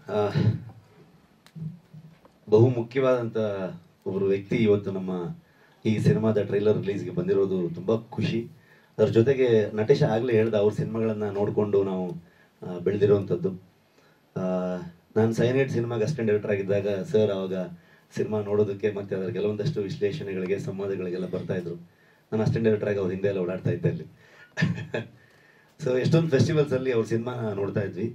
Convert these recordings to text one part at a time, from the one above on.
ಆ, ಬಹು ಮುಖ್ಯವಾದಂಥ ಒಬ್ಬರು ವ್ಯಕ್ತಿ ಇವತ್ತು ನಮ್ಮ ಈ ಸಿನಿಮಾದ ಟ್ರೈಲರ್ ರಿಲೀಸ್ಗೆ ಬಂದಿರೋದು ತುಂಬ ಖುಷಿ ಅದ್ರ ಜೊತೆಗೆ ನಟೇಶ ಆಗಲೇ ಹೇಳ್ದ ಅವ್ರ ಸಿನಿಮಾಗಳನ್ನು ನೋಡಿಕೊಂಡು ನಾವು ಆ, ಬೆಳೆದಿರುವಂಥದ್ದು ಆ, ನಾನು ಸೈನೈಟ್ ಸಿನಿಮಾಗೆ ಅಸಿಸ್ಟೆಂಟ್ ಡೈರೆಕ್ಟರ್ ಆಗಿದ್ದಾಗ ಸರ್ ಅವಾಗ ಸಿನಿಮಾ ನೋಡೋದಕ್ಕೆ ಮತ್ತೆ ಅದರ ಕೆಲವೊಂದಷ್ಟು ವಿಶ್ಲೇಷಣೆಗಳಿಗೆ ಸಂವಾದಗಳಿಗೆಲ್ಲ ಬರ್ತಾ ಇದ್ರು ನಾನು ಅಸಿಸ್ಟೆಂಟ್ ಡೈರೆಕ್ಟರ್ ಆಗಿ ಅವ್ರ ಹಿಂದೆ ಎಲ್ಲ ಓಡಾಡ್ತಾ ಇದ್ದೆ ಅಲ್ಲಿ ಸೊ ಎಷ್ಟೊಂದು ಫೆಸ್ಟಿವಲ್ಸ್ ಅಲ್ಲಿ ಅವ್ರ ಸಿನಿಮಾ ನೋಡ್ತಾ ಇದ್ವಿ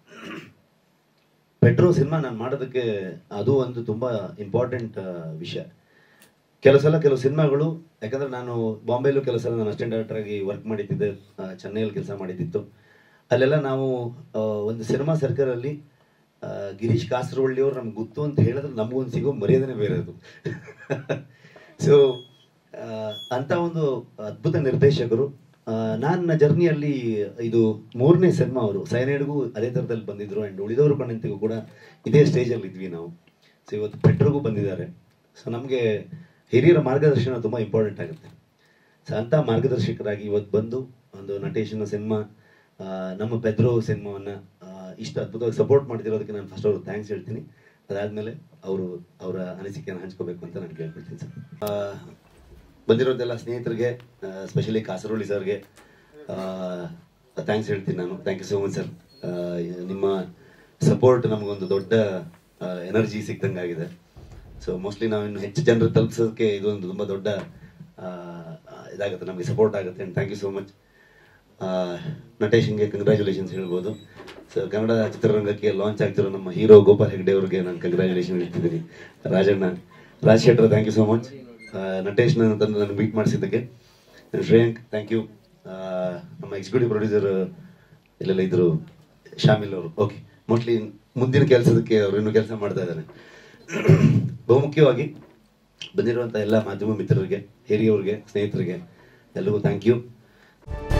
ಪೆಟ್ರೋ ಸಿನಿಮಾ ನಾನು ಮಾಡೋದಕ್ಕೆ ಅದು ಒಂದು ತುಂಬಾ ಇಂಪಾರ್ಟೆಂಟ್ ವಿಷಯ ಕೆಲವು ಸಲ ಕೆಲವು ಸಿನಿಮಾಗಳು ಯಾಕಂದ್ರೆ ನಾನು ಬಾಂಬೆಲೂ ಕೆಲವು ಸಲ ನಾನು ಅಸಿಸ್ಟೆಂಟ್ ಡೈರೆಕ್ಟರ್ ಆಗಿ ವರ್ಕ್ ಮಾಡಿದ್ದೆ ಆ, ಚೆನ್ನೈಯಲ್ಲಿ ಕೆಲಸ ಮಾಡಿದ್ದಿತ್ತು ಅಲ್ಲೆಲ್ಲ ನಾವು ಆ, ಒಂದು ಸಿನಿಮಾ ಸರ್ಕಲ್ ಅಲ್ಲಿ ಆ, ಗಿರೀಶ್ ಕಾಸರವಳ್ಳಿ ಅವ್ರು ನಮ್ಗೆ ಗೊತ್ತು ಅಂತ ಹೇಳಿದ್ರೆ ನಮಗೊಂದು ಸಿಗೋ ಮರ್ಯಾದನೆ ಬೇರೆ ಅದು ಸೊ ಅಂತ ಒಂದು ಅದ್ಭುತ ನಿರ್ದೇಶಕರು ಆ, ನನ್ನ ಜರ್ನಿಯಲ್ಲಿ ಇದು ಮೂರನೇ ಸಿನಿಮಾ ಅವರು ಸೈನೈಡ್ಗೂ ಅದೇ ಥರದಲ್ಲಿ ಬಂದಿದ್ರು ಆ್ಯಂಡ್ ಉಳಿದವರು ಕಣ್ಣಂತಿಗೂ ಕೂಡ ಇದೇ ಸ್ಟೇಜಲ್ಲಿ ಇದ್ವಿ ನಾವು ಸೊ ಇವತ್ತು ಪೆಟ್ರೋಗೂ ಬಂದಿದ್ದಾರೆ ಸೊ ನಮಗೆ ಹಿರಿಯರ ಮಾರ್ಗದರ್ಶನ ತುಂಬ ಇಂಪಾರ್ಟೆಂಟ್ ಆಗುತ್ತೆ ಸೊ ಅಂಥ ಮಾರ್ಗದರ್ಶಕರಾಗಿ ಇವತ್ತು ಬಂದು ಒಂದು ನಟೇಶನ ಸಿನಿಮಾ ನಮ್ಮ ಪೆದ್ರೋ ಸಿನಿಮಾವನ್ನು ಇಷ್ಟು ಅದ್ಭುತವಾಗಿ ಸಪೋರ್ಟ್ ಮಾಡ್ತಿರೋದಕ್ಕೆ ನಾನು ಫಸ್ಟ್ ಅವ್ರಿಗೆ ಥ್ಯಾಂಕ್ಸ್ ಹೇಳ್ತೀನಿ ಅದಾದಮೇಲೆ ಅವರು ಅವರ ಅನಿಸಿಕೆಯನ್ನು ಹಂಚ್ಕೋಬೇಕು ಅಂತ ನಾನು ಕೇಳ್ಕೊಳ್ತೀನಿ ಸರ್ ಆ, ಬಂದಿರೋದೆಲ್ಲ ಸ್ನೇಹಿತರಿಗೆ ಸ್ಪೆಷಲಿ ಕಾಸರವಳ್ಳಿ ಸರ್ಗೆ ಥ್ಯಾಂಕ್ಸ್ ಹೇಳ್ತೀನಿ ನಾನು thank you so much sir ನಿಮ್ಮ ಸಪೋರ್ಟ್ ನಮಗೊಂದು ದೊಡ್ಡ ಎನರ್ಜಿ ಸಿಕ್ದಂಗಾಗಿದೆ ಸೊ ಮೋಸ್ಟ್ಲಿ ನಾವು ಇನ್ನು ಹೆಚ್ಚು ಜನರು ತಲುಪಿಸೋದಕ್ಕೆ ಇದೊಂದು ತುಂಬ ದೊಡ್ಡ ಆ, ಇದಾಗುತ್ತೆ ನಮಗೆ ಸಪೋರ್ಟ್ ಆಗುತ್ತೆ and thank you so much ನಟೇಶನ್ಗೆ ಕಂಗ್ರ್ಯಾಚುಲೇಷನ್ಸ್ ಹೇಳ್ಬೋದು ಸೊ ಕನ್ನಡ ಚಿತ್ರರಂಗಕ್ಕೆ ಲಾಂಚ್ ಆಗ್ತಿರೋ ನಮ್ಮ ಹೀರೋ ಗೋಪಾಲ್ ಹೆಗ್ಡೆ ಅವ್ರಿಗೆ ನಾನು ಕಂಗ್ರ್ಯಾಚುಲೇಷನ್ ಹೇಳ್ತಿದ್ದೀನಿ Rajanna Raj Shettar thank you so much ನಟೇಶ್ನ ತಂದು ನಾನು ಮೀಟ್ ಮಾಡಿಸಿದ್ದಕ್ಕೆ ಶ್ರೇಯಾಂಕ್ ಥ್ಯಾಂಕ್ ಯು ನಮ್ಮ ಎಕ್ಸಿಕ್ಯೂಟಿವ್ ಪ್ರೊಡ್ಯೂಸರ್ ಎಲ್ಲೆಲ್ಲ ಇದ್ರು ಶಾಮಿಲ್ ಅವರು ಓಕೆ ಮೋಸ್ಟ್ಲಿ ಮುಂದಿನ ಕೆಲಸದಕ್ಕೆ ಅವರು ಇನ್ನೂ ಕೆಲಸ ಮಾಡ್ತಾ ಇದ್ದಾರೆ ಬಹುಮುಖ್ಯವಾಗಿ ಬಂದಿರುವಂಥ ಎಲ್ಲ ಮಾಧ್ಯಮ ಮಿತ್ರರಿಗೆ ಹಿರಿಯವ್ರಿಗೆ ಸ್ನೇಹಿತರಿಗೆ ಎಲ್ಲರಿಗೂ ಥ್ಯಾಂಕ್ ಯು